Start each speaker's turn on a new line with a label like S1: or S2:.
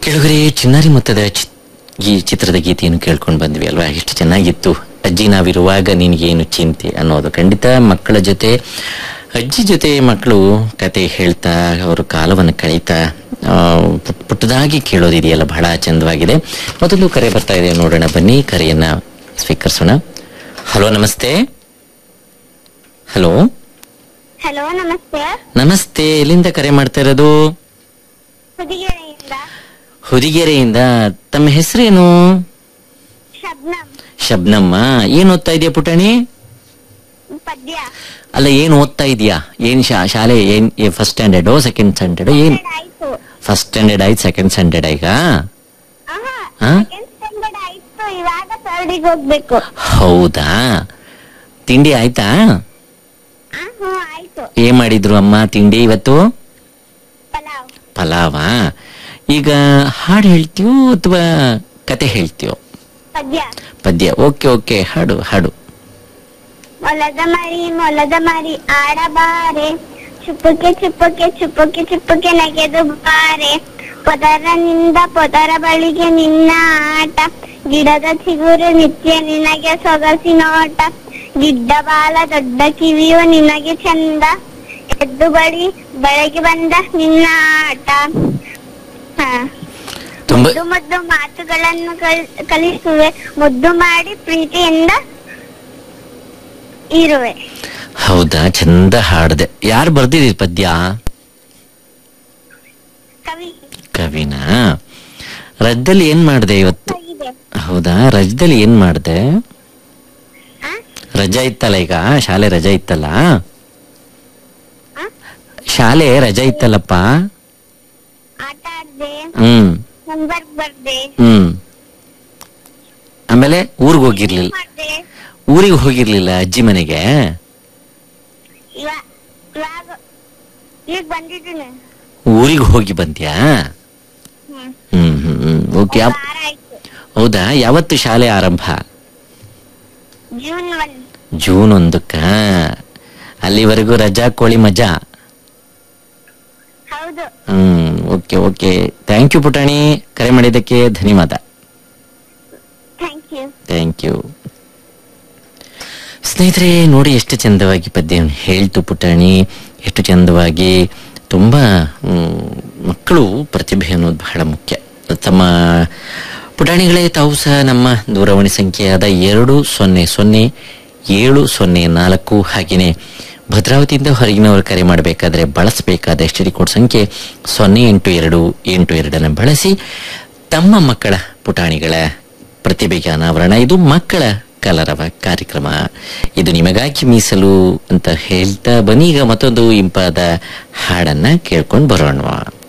S1: ಕೆಳಗರೆ ಚಿನ್ನಾರಿ ಮೊತ್ತದ ಚಿ- ಈ ಚಿತ್ರದ ಗೀತೆಯನ್ನು ಕೇಳ್ಕೊಂಡು ಬಂದ್ವಿ ಅಲ್ವಾ ಎಷ್ಟು ಚೆನ್ನಾಗಿತ್ತು ಅಜ್ಜಿ ನಾವಿರುವಾಗ ನಿನಗೇನು ಚಿಂತೆ ಅನ್ನೋದು ಖಂಡಿತ ಮಕ್ಕಳ ಜೊತೆ ಅಜ್ಜಿ ಜೊತೆ ಮಕ್ಕಳು ಕತೆ ಹೇಳ್ತಾ ಅವರು ಕಾಲವನ್ನು ಕಳೀತಾ ಆ, ಪುಟ್- ಪುಟ್ಟದಾಗಿ ಕೇಳೋದಿದೆಯಲ್ಲ ಬಹಳ ಚಂದವಾಗಿದೆ ಮೊದಲು ಕರೆ ಬರ್ತಾ ಇದೆ ನೋಡೋಣ ಬನ್ನಿ ಕರೆಯನ್ನ ಸ್ವೀಕರಿಸೋಣ ಹಲೋ ನಮಸ್ತೆ ಹಲೋ
S2: ಹಲೋ ನಮಸ್ತೆ
S1: ನಮಸ್ತೆ ಎಲ್ಲಿಂದ ಕರೆ ಮಾಡ್ತಾ ಇರೋದು
S2: ಹುದಿಗೆರೆಯಿಂದ
S1: ಹುದಿಗೆರೆಯಿಂದ ತಮ್ಮ ಹೆಸರೇನು
S2: ಶಬ್ನಂ
S1: ಶಬ್ನಮ್ಮ ಏನ್ ಓದ್ತಾ ಇದೆಯಾ ಪುಟಾಣಿ
S2: ಪದ್ಯ
S1: ಅಲ್ಲ ಏನ್ ಓದ್ತಾ ಇದೀಯಾ ಏನ್ ಶಾ- ಶಾಲೆ ಏನ್ ಫಸ್ಟ್ ಸ್ಟ್ಯಾಂಡರ್ಡ್ ಸೆಕೆಂಡ್ ಸ್ಟ್ಯಾಂಡರ್ಡ್ ಏನ್
S2: ಆಯ್ತು
S1: ಫಸ್ಟ್ ಸ್ಟ್ಯಾಂಡರ್ಡ್ ಆಯ್ತು ಸೆಕೆಂಡ್ ಸ್ಟ್ಯಾಂಡರ್ಡ್ ಈಗ
S2: ಆಹಾ
S1: ಹಾ?
S2: ಸೆಕೆಂಡ್ ಸ್ಟ್ಯಾಂಡರ್ಡ್ ಆಯ್ತು ಇವಾಗ ಥರ್ಡಿಗೆ ಹೋಗ್ಬೇಕು
S1: ಹೌದಾ ತಿಂಡಿ ಆಯ್ತಾ
S2: ಆ, ಹ್ಞೂ ಆಯ್ತು
S1: ಏನ್ ಮಾಡಿದ್ರು ಅಮ್ಮ ತಿಂಡಿ ಇವತ್ತು
S2: ಪಲಾವ್
S1: ಪಲಾವಾ ಈಗ ಹಾಡು ಹೇಳ್ತೀವೋ ಅಥವಾ ಕತೆ ಹೇಳ್ತೀವೋ
S2: ಪದ್ಯ
S1: ಪದ್ಯ ಓಕೆ ಓಕೆ ಹಾಡು ಹಾಡು
S2: ಮೊಲದ ಮರಿ ಮೊಲದ ಮರಿ ಆಡಬಾರೆ ಚುಪ್ಪಕ್ಕೆ ಚುಪ್ಪಕ್ಕೆ ಚುಪ್ಪಕ್ಕೆ ಚುಪ್ಪಕ್ಕೆ ನೆಗೆದು ಬಾರೆ ಪೊದರನಿಂದ ಪೊದರ ಬಳಿಗೆ ನಿನ್ನ ಆಟ ಗಿಡದ ಚಿಗುರು ನಿತ್ಯ ನಿನಗೆ ಸೊಗಸಿ ನೋಟ ಗಿಡ್ಡ ಬಾಲ ದೊಡ್ಡ ಕಿವಿಯು ನಿನಗೆ ಚಂದ ಎದ್ದು ಬಳಿ ಬೆಳಗ್ಗೆ ಬಂದ ನಿನ್ನ ಆಟ ಹಾ
S1: ತುಂಬಾ
S2: ಮುದ್ದು ಮುದ್ದು ಮಾತುಗಳನ್ನು ಕಲ್- ಕಲಿಸುವೆ ಮುದ್ದು ಮಾಡಿ ಪ್ರೀತಿಯಿಂದ ಇರುವೆ
S1: ಹೌದಾ ಚಂದ ಹಾಡ್ದೆ ಯಾರು ಬರ್ದಿದ್ದೀರಿ ಪದ್ಯ
S2: ಕವಿ
S1: ಕವಿನಾ ರಜದಲ್ಲಿ ಏನ್ ಮಾಡ್ದೆ ಇವತ್ತು
S2: ಆಗಿದೆ.
S1: ಹೌದಾ ರಜದಲ್ಲಿ ಏನ್ ಮಾಡ್ದೆ
S2: ಆ?
S1: ರಜಾ ಇತ್ತಲ್ಲ ಈಗ ಶಾಲೆ ರಜಾ ಇತ್ತಲ್ಲ
S2: ಆ?
S1: ಶಾಲೆ ರಜಾ ಇತ್ತಲ್ಲಪ್ಪ
S2: ಆಟ ಆಡ್ದೆ
S1: ಹ್ಮ್
S2: ಹೋಮ್ವರ್ಕ್ ಬರ್ದೆ
S1: ಹ್ಮ್ ಆಮೇಲೆ ಊರಿಗೆ ಹೋಗಿರ್ಲಿಲ್ಲ
S2: ಮಾಡ್ದೆ
S1: ಊರಿಗೆ ಹೋಗಿರ್ಲಿಲ್ಲ ಅಜ್ಜಿ ಮನೆಗೆ
S2: ಇವ- ಇವಾಗ ಈಗ ಬಂದಿದ್ದೀನಿ
S1: ಊರಿಗೆ ಹೋಗಿ ಬಂದ್ಯಾ
S2: ಹ್ಮ್
S1: ಹ್ಮ್ ಹ್ಮ್ ಹ್ಮ್ ಓಕೆ
S2: ಒಂದ್ ವಾರ ಆಯ್ತು
S1: ಹೌದಾ ಯಾವತ್ತು ಶಾಲೆ ಆರಂಭ
S2: ಜೂನ್ ಒನ್
S1: ಜೂನ್ ಒಂದಕ್ಕ ಅಲ್ಲಿವರೆಗೂ ರಜಾ ಕೋಳಿ ಮಜಾ
S2: ಹೌದು
S1: ಹ್ಮ್ ಓಕೆ ಓಕೆ ಥ್ಯಾಂಕ್ ಯು ಪುಟಾಣಿ ಕರೆ ಮಾಡಿದ್ದಕ್ಕೆ ಧನ್ಯವಾದ
S2: ಥ್ಯಾಂಕ್ ಯು
S1: ಥ್ಯಾಂಕ್ ಯು ಸ್ನೇಹಿತರೆ ನೋಡಿ ಎಷ್ಟು ಚಂದವಾಗಿ ಪದ್ಯ ಹೇಳ್ತು ಪುಟಾಣಿ ಎಷ್ಟು ಚಂದವಾಗಿ ತುಂಬ ಮ್, ಮಕ್ಕಳು ಪ್ರತಿಭೆ ಅನ್ನೋದು ಬಹಳ ಮುಖ್ಯ ತಮ್ಮ ಪುಟಾಣಿಗಳೇ ತಾವು ಸಹ ನಮ್ಮ ದೂರವಾಣಿ ಸಂಖ್ಯೆಯಾದ ಎರಡು ಸೊನ್ನೆ ಸೊನ್ನೆ ಏಳು ಸೊನ್ನೆ ನಾಲ್ಕು ಹಾಗೆಯೇ ಭದ್ರಾವತಿಯಿಂದ ಹೊರಗಿನವರು ಕರೆ ಮಾಡಬೇಕಾದ್ರೆ ಬಳಸಬೇಕಾದ ಎಚ್ ಡಿ ಕೋಡ್ ಸಂಖ್ಯೆ ಸೊನ್ನೆ ಎಂಟು ಎರಡು ಎಂಟು ಎರಡನ್ನು ಬಳಸಿ ತಮ್ಮ ಮಕ್ಕಳ ಪುಟಾಣಿಗಳ ಪ್ರತಿಭೆಗೆ ಅನಾವರಣ ಇದು ಮಕ್ಕಳ ಕಲರವ ಕಾರ್ಯಕ್ರಮ ಇದು ನಿಮಗಾಗಿ ಮೀಸಲು ಅಂತ ಹೇಳ್ತಾ ಬನ್ನೀಗ ಮತ್ತೊಂದು ಇಂಪಾದ ಹಾಡನ್ನ ಕೇಳ್ಕೊಂಡು ಬರೋಣ